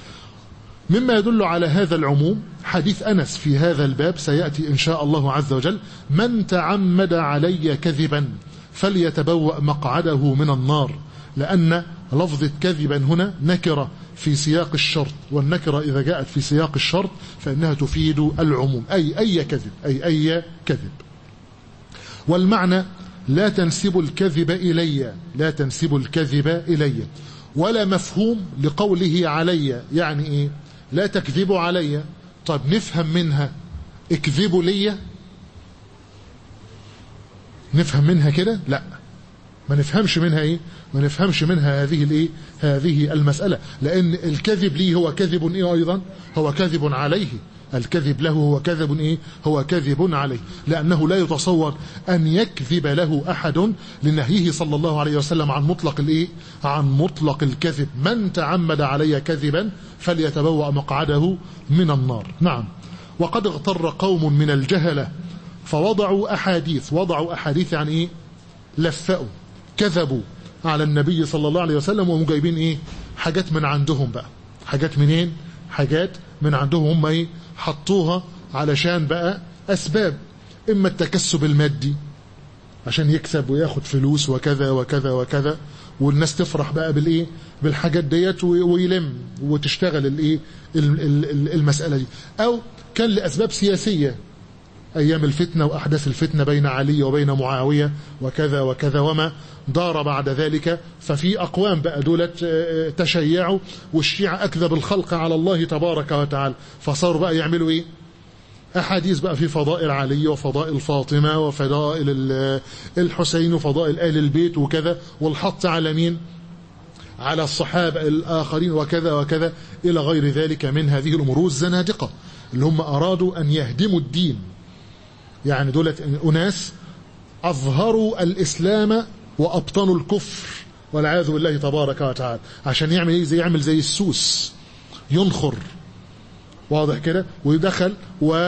مما يدل على هذا العموم حديث أنس في هذا الباب سيأتي إن شاء الله عز وجل من تعمد علي كذبا فليتبوأ مقعده من النار لأن لفظة كذبا هنا نكرة في سياق الشرط والنكرة إذا جاءت في سياق الشرط فإنها تفيد العموم أي أي كذب أي أي كذب والمعنى لا تنسب الكذب إلي لا تنسب الكذب إلي ولا مفهوم لقوله علي يعني إيه لا تكذبوا علي طب نفهم منها اكذبوا لي نفهم منها كده لا ما نفهمش منها ايه ما نفهمش منها هذه الايه هذه المسألة لان الكذب لي هو كذب ايه ايضا هو كذب عليه الكذب له هو كذب ايه هو كذب عليه لانه لا يتصور ان يكذب له احد لنهيه صلى الله عليه وسلم عن مطلق الايه عن مطلق الكذب من تعمد علي كذبا فليتبوأ مقعده من النار نعم وقد اغتر قوم من الجهلة فوضعوا احاديث وضعوا احاديث يعني ايه لفقوا كذبوا على النبي صلى الله عليه وسلم وهم جايبين ايه حاجات من عندهم بقى حاجات منين حاجات من عندهم هم ايه حطوها علشان بقى اسباب اما التكسب المادي عشان يكسب وياخد فلوس وكذا وكذا وكذا والناس تفرح بقى بالايه بالحاجات ديت ويلم وتشتغل الايه المساله دي او كان لاسباب سياسيه أيام الفتنة وأحداث الفتنة بين علي وبين معاوية وكذا وكذا وما دار بعد ذلك ففي أقوام بقى دولت تشيعوا والشيعة أكذب الخلق على الله تبارك وتعالى فصاروا بقى يعملوا إيه أحاديث بقى في فضائل علي وفضائل فاطمة وفضائل الحسين وفضائل آل البيت وكذا والحط على مين على الصحابة الآخرين وكذا وكذا إلى غير ذلك من هذه الأمور والزنادقة اللي هم أرادوا أن يهدموا الدين يعني دولة أناس أظهروا الإسلام وأبطنوا الكفر والعياذ بالله تبارك وتعالى عشان يعمل إيه زي يعمل زي السوس ينخر واضح كده ويدخل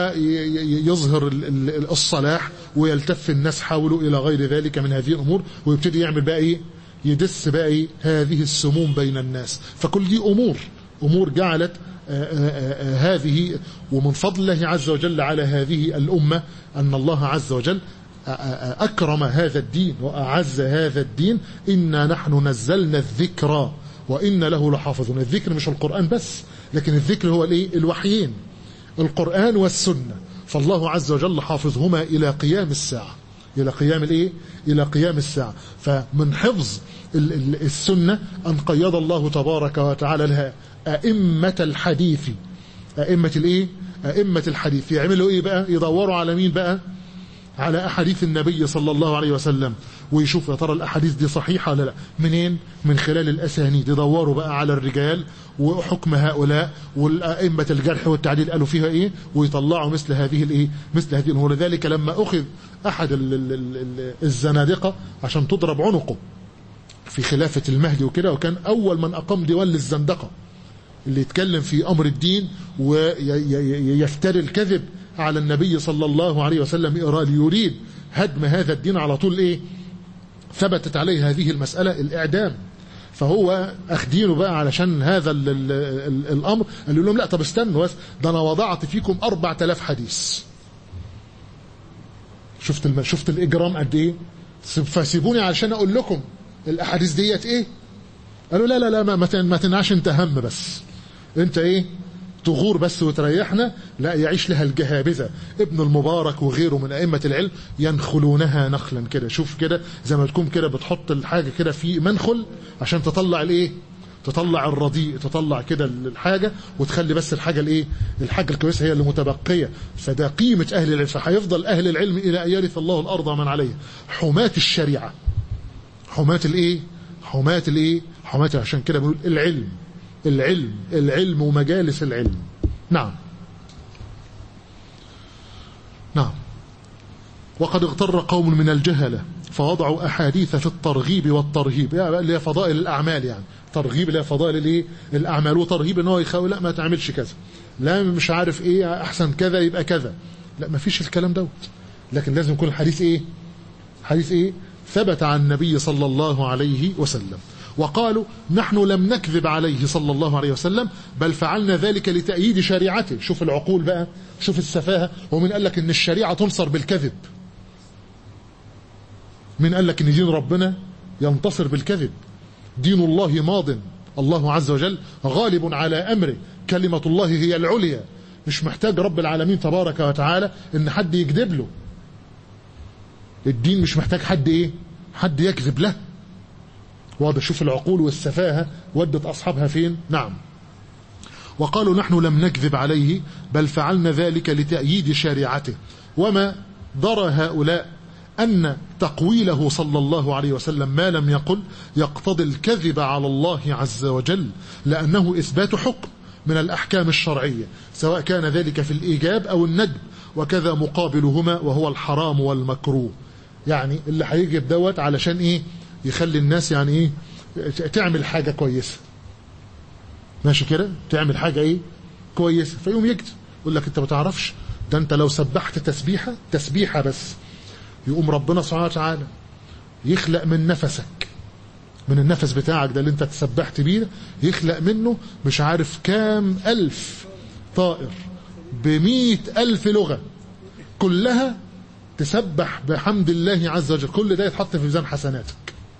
ويظهر الصلاح ويلتف الناس حوله إلى غير ذلك من هذه الأمور ويبتدي يعمل بقى إيه يدس بقى إيه هذه السموم بين الناس فكل دي أمور أمور جعلت آآ آآ هذه ومن فضل الله عز وجل على هذه الأمة أن الله عز وجل أكرم هذا الدين وأعز هذا الدين إنا نحن نزلنا الذكر وإن له لحافظون الذكر مش القرآن بس لكن الذكر هو الإيه؟ الوحيين القرآن والسنة فالله عز وجل حافظهما إلى قيام الساعة إلى قيام الإيه؟ إلى قيام الساعة فمن حفظ السنة أن قيض الله تبارك وتعالى لها أئمة الحديث أئمة الإيه؟ أئمة الحديث يعملوا إيه بقى يدوروا على مين بقى على أحاديث النبي صلى الله عليه وسلم ويشوف يا ترى الأحاديث دي صحيحة ولا لا منين من خلال الأسانيد يدوروا بقى على الرجال وحكم هؤلاء والأئمة الجرح والتعديل قالوا فيها إيه ويطلعوا مثل هذه الإيه مثل هذه الأمور لذلك لما أخذ أحد الزنادقة عشان تضرب عنقه في خلافة المهدي وكده وكان أول من أقام ديوان للزندقة اللي يتكلم في أمر الدين ويفتري الكذب على النبي صلى الله عليه وسلم يريد هدم هذا الدين على طول إيه ثبتت عليه هذه المسألة الإعدام فهو أخدينه بقى علشان هذا ال ال ال الأمر قال لهم لا طب استنوا بس ده أنا وضعت فيكم 4000 حديث شفت الم... شفت الإجرام قد إيه فسيبوني علشان أقول لكم الأحاديث ديت إيه قالوا لا لا لا ما, ما تنعش انت هم بس انت ايه تغور بس وتريحنا لا يعيش لها الجهابذة ابن المبارك وغيره من أئمة العلم ينخلونها نخلا كده شوف كده زي ما تكون كده بتحط الحاجة كده في منخل عشان تطلع الايه تطلع الرديء تطلع كده الحاجة وتخلي بس الحاجة الايه الحاجة الكويسة هي اللي متبقية فده قيمة أهل العلم فهيفضل أهل العلم إلى أن يرث الله الأرض من عليها حماة الشريعة حماة الايه حماة الايه حماة عشان كده بنقول العلم العلم العلم ومجالس العلم نعم نعم وقد اغتر قوم من الجهلة فوضعوا أحاديث في الترغيب والترهيب يعني اللي هي فضائل الأعمال يعني ترغيب اللي هي فضائل الايه الأعمال وترهيب ان هو يخاوي لا ما تعملش كذا لا مش عارف ايه أحسن كذا يبقى كذا لا ما فيش الكلام دوت لكن لازم يكون الحديث ايه حديث ايه ثبت عن النبي صلى الله عليه وسلم وقالوا نحن لم نكذب عليه صلى الله عليه وسلم بل فعلنا ذلك لتأييد شريعته شوف العقول بقى شوف السفاهة ومن قال لك ان الشريعة تنصر بالكذب من قال لك ان دين ربنا ينتصر بالكذب دين الله ماض الله عز وجل غالب على أمره كلمة الله هي العليا مش محتاج رب العالمين تبارك وتعالى ان حد يكذب له الدين مش محتاج حد ايه حد يكذب له واضح شوف العقول والسفاهة ودت أصحابها فين نعم وقالوا نحن لم نكذب عليه بل فعلنا ذلك لتأييد شريعته وما ضر هؤلاء أن تقويله صلى الله عليه وسلم ما لم يقل يقتضي الكذب على الله عز وجل لأنه إثبات حكم من الأحكام الشرعية سواء كان ذلك في الإيجاب أو الندب وكذا مقابلهما وهو الحرام والمكروه يعني اللي هيجب دوت علشان إيه يخلي الناس يعني ايه تعمل حاجة كويسة ماشي كده تعمل حاجة ايه كويسة فيقوم يكتب يقول لك انت ما تعرفش ده انت لو سبحت تسبيحة تسبيحة بس يقوم ربنا سبحانه وتعالى يخلق من نفسك من النفس بتاعك ده اللي انت تسبحت بيه يخلق منه مش عارف كام ألف طائر بمئة ألف لغة كلها تسبح بحمد الله عز وجل كل ده يتحط في ميزان حسناتك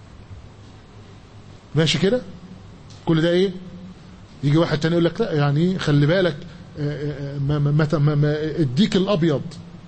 ماشي كده كل ده ايه يجي واحد تاني يقول لك لا يعني خلي بالك ما ما ما ما الديك الابيض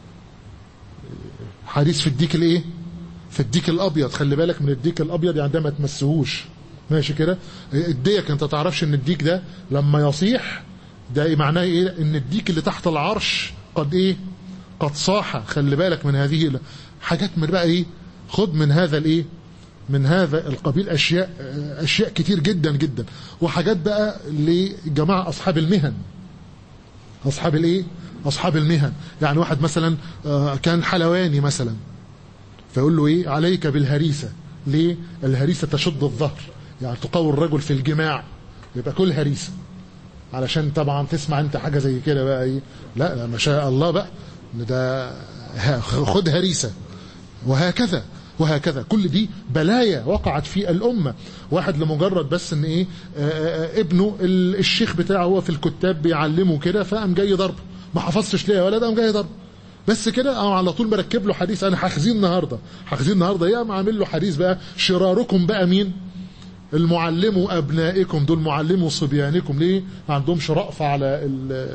حديث في الديك الايه في الديك الابيض خلي بالك من الديك الابيض يعني ده ما تمسهوش ماشي كده الديك انت تعرفش ان الديك ده لما يصيح ده إيه معناه ايه ان الديك اللي تحت العرش قد ايه قد صاح خلي بالك من هذه حاجات من بقى ايه خد من هذا الايه من هذا القبيل أشياء أشياء كتير جدا جدا وحاجات بقى لجماعة أصحاب المهن أصحاب الإيه؟ أصحاب المهن يعني واحد مثلا كان حلواني مثلا فيقول له إيه عليك بالهريسة ليه الهريسة تشد الظهر يعني تقوي الرجل في الجماع يبقى كل هريسة علشان طبعا تسمع انت حاجة زي كده بقى ايه لا لا ما شاء الله بقى ده خد هريسة وهكذا وهكذا كل دي بلايا وقعت في الأمة واحد لمجرد بس ان ايه آآ ابنه الشيخ بتاعه هو في الكتاب بيعلمه كده فقام جاي ضربه ما حفظتش ليه يا ولد قام جاي ضربه بس كده او على طول مركب له حديث انا هخزيه النهارده هخزيه النهارده ايه قام عامل له حديث بقى شراركم بقى مين المعلموا ابنائكم دول معلموا صبيانكم ليه ما عندهمش رأفة على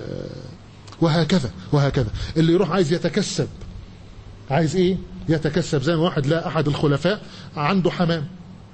وهكذا وهكذا اللي يروح عايز يتكسب عايز ايه يتكسب زي ما واحد لا احد الخلفاء عنده حمام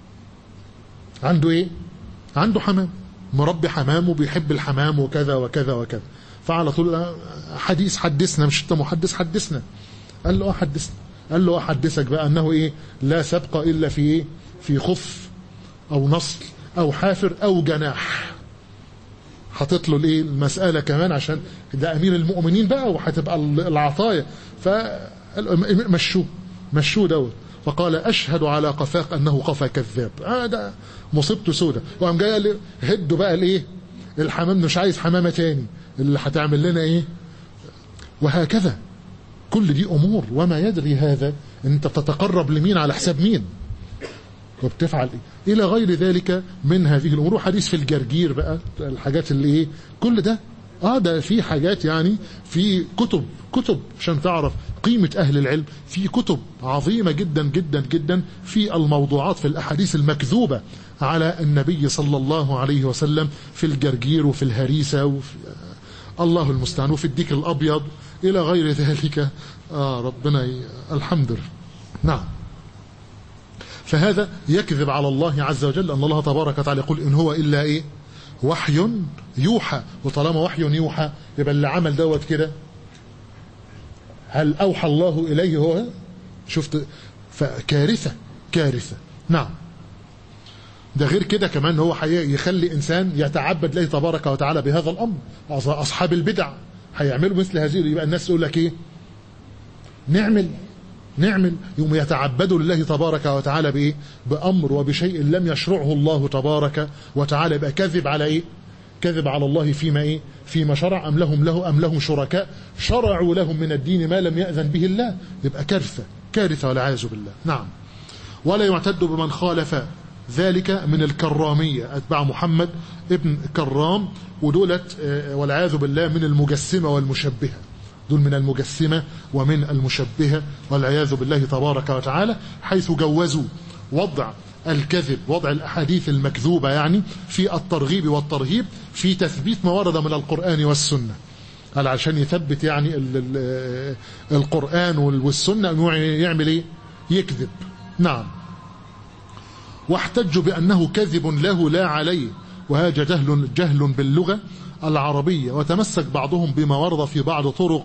عنده ايه عنده حمام مربي حمام وبيحب الحمام وكذا وكذا وكذا فعلى طول حديث حدثنا مش انت محدث حدثنا قال له اه حدثنا قال له احدثك بقى انه ايه لا سبق الا في ايه في خف او نصل او حافر او جناح حاطط له الايه المساله كمان عشان ده امير المؤمنين بقى وهتبقى العطايا ف مشوه مشوه دوت فقال اشهد على قفاك انه قفا كذاب هذا آه مصيبته سودة وقام جاي قال لي هدوا بقى الايه الحمام مش عايز حمامة تاني اللي هتعمل لنا ايه وهكذا كل دي امور وما يدري هذا انت بتتقرب لمين على حساب مين وبتفعل ايه الى غير ذلك من هذه الامور وحديث في الجرجير بقى الحاجات اللي ايه كل ده اه ده في حاجات يعني في كتب كتب عشان تعرف قيمة أهل العلم في كتب عظيمة جدا جدا جدا في الموضوعات في الأحاديث المكذوبة على النبي صلى الله عليه وسلم في الجرجير وفي الهريسة وفي الله المستعان وفي الديك الأبيض إلى غير ذلك آه ربنا ي... الحمد لله نعم فهذا يكذب على الله عز وجل أن الله تبارك وتعالى يقول إن هو إلا إيه وحي يوحى وطالما وحي يوحى يبقى اللي عمل دوت كده هل أوحى الله إليه هو شفت فكارثة كارثة نعم ده غير كده كمان هو يخلي إنسان يتعبد له تبارك وتعالى بهذا الأمر أصحاب البدع هيعملوا مثل هذه يبقى الناس تقول لك إيه نعمل نعمل يوم يتعبدوا لله تبارك وتعالى بإيه بأمر وبشيء لم يشرعه الله تبارك وتعالى يبقى كذب على إيه كذب على الله فيما إيه فيما شرع أم لهم له أم لهم شركاء شرعوا لهم من الدين ما لم يأذن به الله يبقى كارثة كارثة والعياذ بالله نعم ولا يعتد بمن خالف ذلك من الكرامية أتباع محمد ابن كرام ودولت والعياذ بالله من المجسمة والمشبهة دول من المجسمة ومن المشبهة والعياذ بالله تبارك وتعالى حيث جوزوا وضع الكذب وضع الأحاديث المكذوبة يعني في الترغيب والترهيب في تثبيت ما ورد من القرآن والسنة قال عشان يثبت يعني ال ال القرآن والسنة أنه يعمل إيه يكذب نعم واحتجوا بأنه كذب له لا عليه وهذا جهل, جهل باللغة العربية وتمسك بعضهم بما ورد في بعض طرق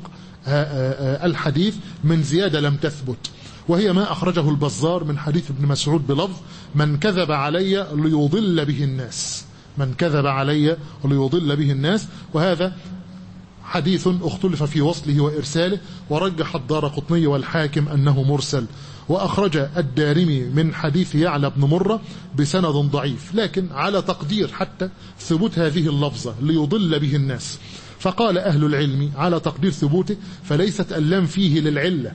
الحديث من زيادة لم تثبت وهي ما أخرجه البزار من حديث ابن مسعود بلفظ من كذب علي ليضل به الناس من كذب علي ليضل به الناس وهذا حديث اختلف في وصله وإرساله ورجح الدار قطني والحاكم أنه مرسل وأخرج الدارمي من حديث يعلى بن مرة بسند ضعيف لكن على تقدير حتى ثبوت هذه اللفظة ليضل به الناس فقال أهل العلم على تقدير ثبوته فليست اللام فيه للعلة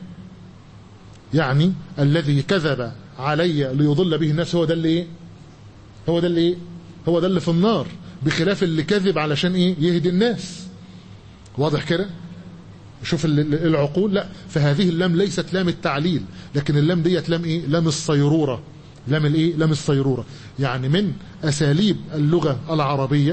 يعني الذي كذب علي ليضل به الناس هو ده اللي ايه هو ده اللي ايه هو ده اللي في النار بخلاف اللي كذب علشان ايه يهدي الناس واضح كده شوف العقول لا فهذه اللام ليست لام التعليل لكن اللام ديت لام ايه لام الصيرورة لام الايه لام الصيرورة يعني من اساليب اللغة العربية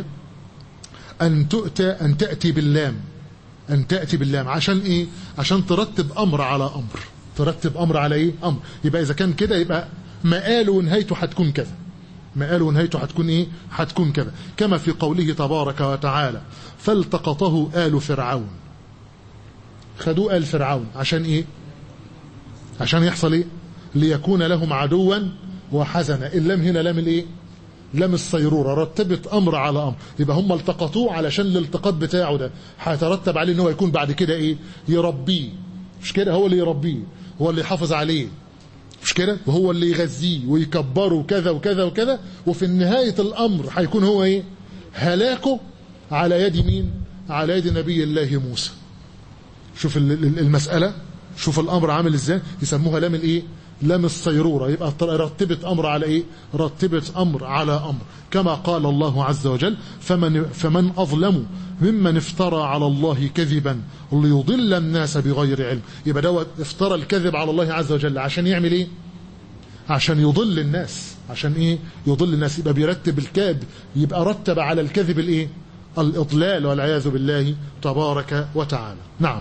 ان تؤتى ان تأتي باللام ان تأتي باللام عشان ايه عشان ترتب امر على امر ترتب امر على ايه امر يبقى اذا كان كده يبقى مقاله ونهايته هتكون كذا مقاله ونهايته هتكون ايه هتكون كذا كما في قوله تبارك وتعالى فالتقطه آل فرعون خدوه آل فرعون عشان ايه عشان يحصل ايه ليكون لهم عدوا وحزنا اللام هنا لام الايه لام الصيرورة رتبت امر على امر يبقى هم التقطوه علشان الالتقاط بتاعه ده هيترتب عليه ان هو يكون بعد كده ايه يربيه مش كده هو اللي يربيه هو اللي يحافظ عليه مش كده وهو اللي يغذيه ويكبره وكذا وكذا وكذا وفي نهاية الأمر هيكون هو إيه هلاكه على يد مين على يد نبي الله موسى شوف المسألة شوف الأمر عامل إزاي يسموها لام الإيه لام الصيرورة يبقى رتبت أمر على إيه رتبت أمر على أمر كما قال الله عز وجل فمن, فمن أظلم ممن افترى على الله كذبا ليضل الناس بغير علم يبقى دوت افترى الكذب على الله عز وجل عشان يعمل ايه عشان يضل الناس عشان ايه يضل الناس يبقى بيرتب الكذب يبقى رتب على الكذب الايه الاضلال والعياذ بالله تبارك وتعالى نعم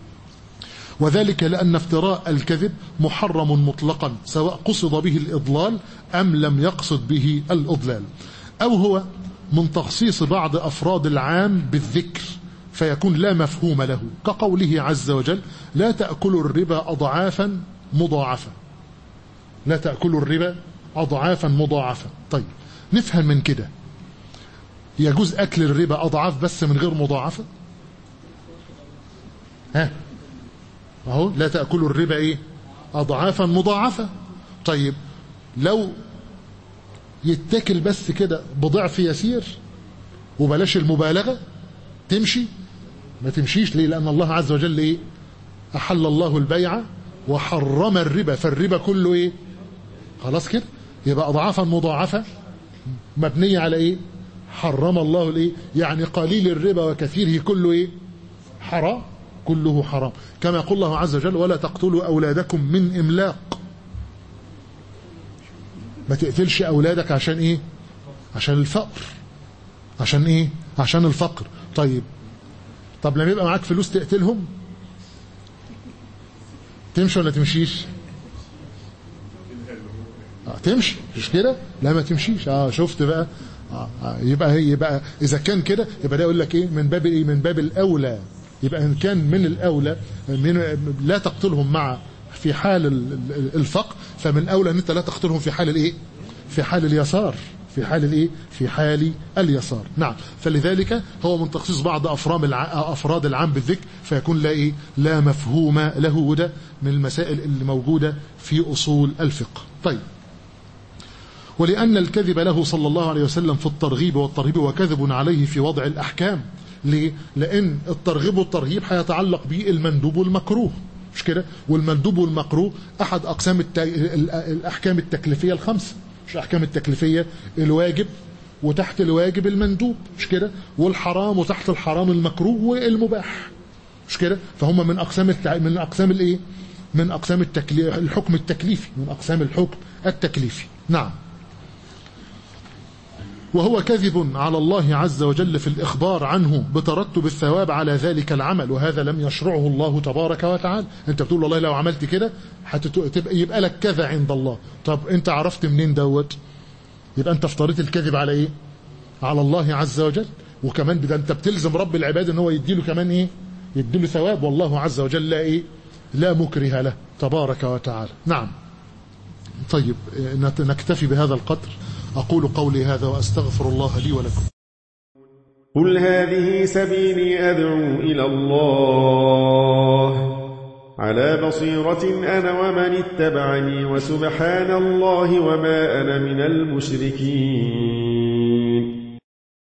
وذلك لأن افتراء الكذب محرم مطلقا سواء قصد به الإضلال أم لم يقصد به الإضلال أو هو من تخصيص بعض أفراد العام بالذكر فيكون لا مفهوم له كقوله عز وجل لا تأكلوا الربا أضعافا مضاعفة لا تأكلوا الربا أضعافا مضاعفة طيب نفهم من كده يجوز أكل الربا أضعاف بس من غير مضاعفة ها اهو لا تأكلوا الربا ايه أضعافا مضاعفة طيب لو يتاكل بس كده بضعف يسير وبلاش المبالغة تمشي ما تمشيش ليه لأن الله عز وجل إيه أحل الله البيع وحرم الربا فالربا كله إيه خلاص كده يبقى أضعافا مضاعفة مبنية على إيه حرم الله الإيه يعني قليل الربا وكثيره كله إيه حرام كله حرام كما يقول الله عز وجل ولا تقتلوا أولادكم من إملاق ما تقتلش أولادك عشان إيه عشان الفقر عشان إيه عشان الفقر طيب طب لما يبقى معاك فلوس تقتلهم تمشي ولا تمشيش آه تمشي مش كده لا ما تمشيش اه شفت بقى آه آه يبقى يبقى اذا كان كده يبقى ده يقول لك ايه من باب ايه من باب الاولى يبقى ان كان من الاولى من لا تقتلهم مع في حال الفقر فمن اولى ان انت لا تقتلهم في حال الايه في حال اليسار في حال الايه في حال اليسار نعم فلذلك هو من تخصيص بعض افراد افراد العام بالذكر فيكون لا ايه لا مفهوم له وده من المسائل اللي موجوده في اصول الفقه طيب ولأن الكذب له صلى الله عليه وسلم في الترغيب والترهيب وكذب عليه في وضع الأحكام ليه؟ لأن الترغيب والترهيب هيتعلق بالمندوب والمكروه مش كده والمندوب والمكروه أحد أقسام الت... الأحكام التكليفية الخمسة مش الأحكام التكليفية الواجب وتحت الواجب المندوب مش كده والحرام وتحت الحرام المكروه والمباح مش كده فهم من أقسام التع... من أقسام الإيه من أقسام التكليف الحكم التكليفي من أقسام الحكم التكليفي نعم وهو كذب على الله عز وجل في الإخبار عنه بترتب الثواب على ذلك العمل وهذا لم يشرعه الله تبارك وتعالى انت بتقول والله لو عملت كده هتبقى يبقى لك كذا عند الله طب انت عرفت منين دوت يبقى انت افترضت الكذب على ايه على الله عز وجل وكمان ده انت بتلزم رب العباد ان هو يديله كمان ايه يديله ثواب والله عز وجل لا ايه لا مكره له تبارك وتعالى نعم طيب نكتفي بهذا القدر أقول قولي هذا وأستغفر الله لي ولكم قل هذه سبيلي أدعو إلى الله على بصيرة أنا ومن اتبعني وسبحان الله وما أنا من المشركين